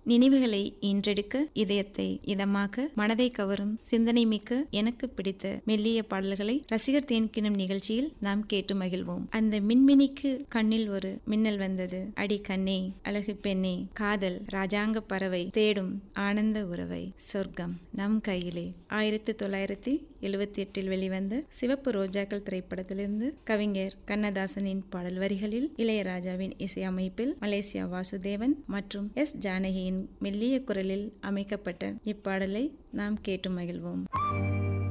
நினைவுகளை ஈன்றெடுக்க இதயத்தை இதமாக மனதை கவரும் சிந்தனை மிக்க எனக்கு பிடித்த மெல்லிய பாடல்களை ரசிகர் தேன்கினும் நிகழ்ச்சியில் நாம் கேட்டு மகிழ்வோம் அந்த மின்மினிக்கு கண்ணில் ஒரு மின்னல் வந்தது அடி கண்ணே அழகு பெண்ணே காதல் ராஜாங்க பறவை தேடும் ஆனந்த உறவை சொர்க்கம் நம் கையிலே ஆயிரத்தி தொள்ளாயிரத்தி எழுவத்தி எட்டில் வெளிவந்த சிவப்பு ரோஜாக்கள் திரைப்படத்திலிருந்து கவிஞர் கண்ணதாசனின் பாடல் வரிகளில் இளையராஜாவின் இசையமைப்பில் மலேசியா வாசுதேவன் மற்றும் எஸ் ஜானகியின் மெல்லிய குரலில் அமைக்கப்பட்ட இப்பாடலை நாம் கேட்டு மகிழ்வோம்